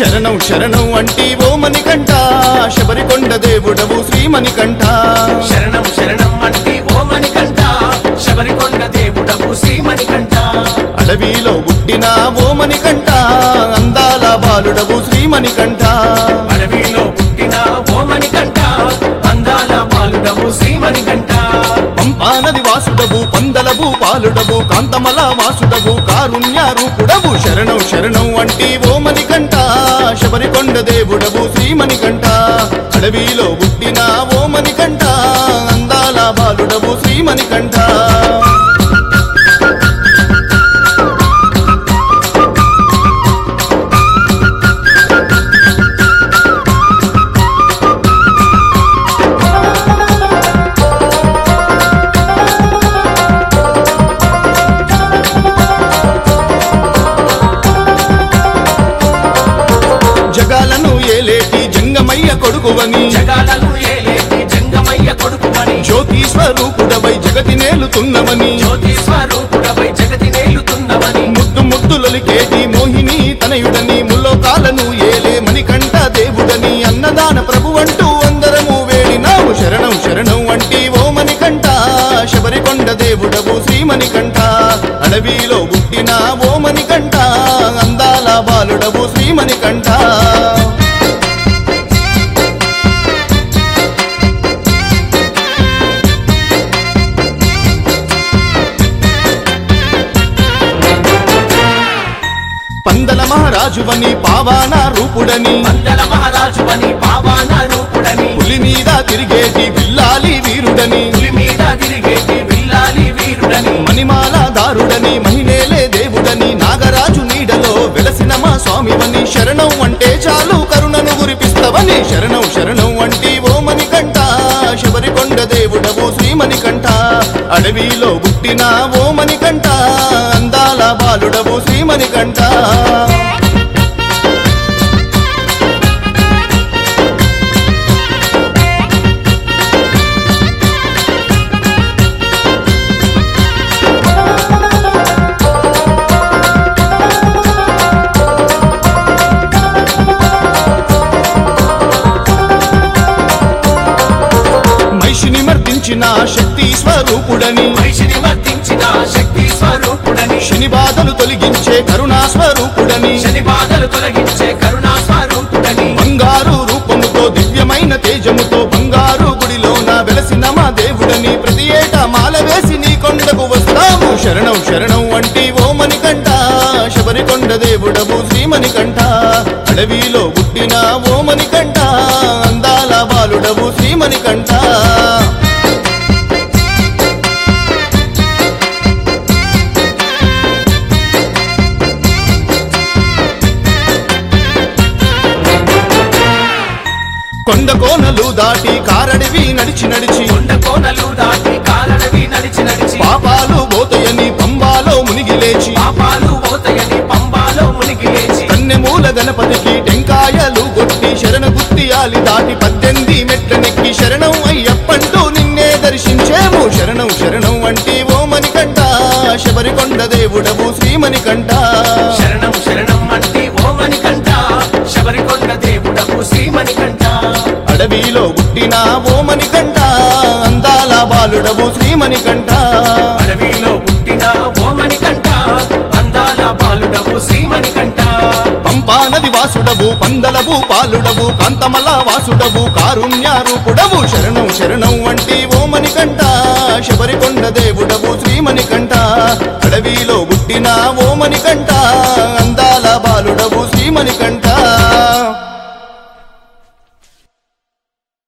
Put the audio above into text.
శరణం శరణం అంటి ఓ మణికంఠ శబరికొండ దేవుడవు శ్రీమణికంఠ శరణం శరణం అంటే ఓ మణికంఠ శబరికొండ దేవుడవు శ్రీమణికంఠ అడవిలో పుట్టిన ఓ మణికంఠ అందాల బాలుడవు శ్రీమణికంఠ అడవిలో పుట్టిన ఓ మణికంఠ అందాల బాలుడవు శ్రీమణికంఠ పంపానది వాసుడవు పందలవు పాలుడవు కాంతమల వాసుడవు కారుణ్య రూపుడవు శరణం శరణం అంటి ఓ మణికంఠ శబరికొండ దేవుడవు శ్రీమణికంఠ అడవిలో పుట్టిన ఓ మణికంఠ అందాల బాలుడవు శ్రీమణికంఠ జగాలను ఏలేటి జంగమయ్య కొడుకువని జగాలను ఏలేటి జంగమయ్య కొడుకుమని జ్యోతి స్వరూపుడవై జగతి నేలుతున్నవని జ్యోతి స్వరూపుడపై జగతి నేలుతున్నవని ముద్దు ముద్దులొలికేటి మోహిని తనయుడని ముల్లోకాలను ఏలే మణికంఠ దేవుడని అన్నదాన ప్రభువంటూ అందరము వేడినాము శరణం శరణం అంటి ఓ మణికంఠ శబరికొండ దేవుడవు శ్రీమణికంఠ అడవిలో పుట్టిన ఓ మణికంఠ అందాల బాలుడవు శ్రీమణికంఠ పందల మహారాజువని పావాన రూపుడని మందల మహారాజు అని పావాన రూపుడని పులి మీద తిరిగేటి విల్లాలి వీరుడని పులి మీద తిరిగేటి విల్లాలి వీరుడని మణిమాల దారుడని మహిళలే దేవుడని నాగరాజు నీడలో వెలసిన మా స్వామివని శరణం అంటే చాలు కరుణను గురిపిస్తవని శరణం శరణం వంటి ఓ మణికంఠ శబరికొండ దేవుడవు శ్రీమణికంఠ అడవిలో పుట్టిన ఓ మణికంఠ అందాల బాలుడవు శ్రీమణికంఠ మహిషిని మర్దించిన శక్తి స్వరూపుడని మనిషిని వర్తించిన శక్తి స్వరూపుడని శని బాధలు తొలగించే కరుణా స్వరూపుడని శని బాధలు తొలగించే కరుణా స్వరూపుడని బంగారు రూపముతో దివ్యమైన తేజముతో బంగారు గుడిలోన వెలసిన మా దేవుడని ప్రతి ఏటా మాల వేసి నీ కొండకు వస్తాము శరణం శరణం వంటి ఓ మణికంఠ శబరికొండ దేవుడవు శ్రీమణికంఠ అడవిలో పుట్టిన ఓ మణికంఠ అందాల బాలుడవు శ్రీమణికంఠ కొండ కోనలు దాటి కారడివి నడిచి నడిచి కొండ కోనలు దాటి కాలడవి నడిచి నడిచి పాపాలు పోతయని పంబాలో మునిగి లేచి పాపాలు పోతయని పంబాలో మునిగి లేచి కన్నెమూల గణపతికి టెంకాయలు కొట్టి శరణ గుత్తియాలి దాటి పద్దెనిమిది మెట్లనెక్కి శరణం అయ్యప్పంటూ నిన్నే దర్శించేము శరణం శరణం వంటి ఓ మణికంఠ శబరికొండ దేవుడవు శ్రీమణికంఠ శరణం శరణం అంటే ఓ మణికంఠ శబరికొండ దేవుడవు శ్రీమణికంఠ అడవిలో పుట్టిన ఓ మణికంఠ అందాల బాలుడవు శ్రీమణికంఠ అడవిలో పుట్టిన ఓ మణికంఠ అందాల బాలుడవు శ్రీమణికంఠ పంపా నది వాసుడవు పందలవు పాలుడవు కాంతమల వాసుడవు కారుణ్య రూపుడవు శరణం శరణం వంటి ఓ మణికంఠ శబరికొండ దేవుడవు శ్రీమణికంఠ అడవిలో పుట్టిన ఓ మణికంఠ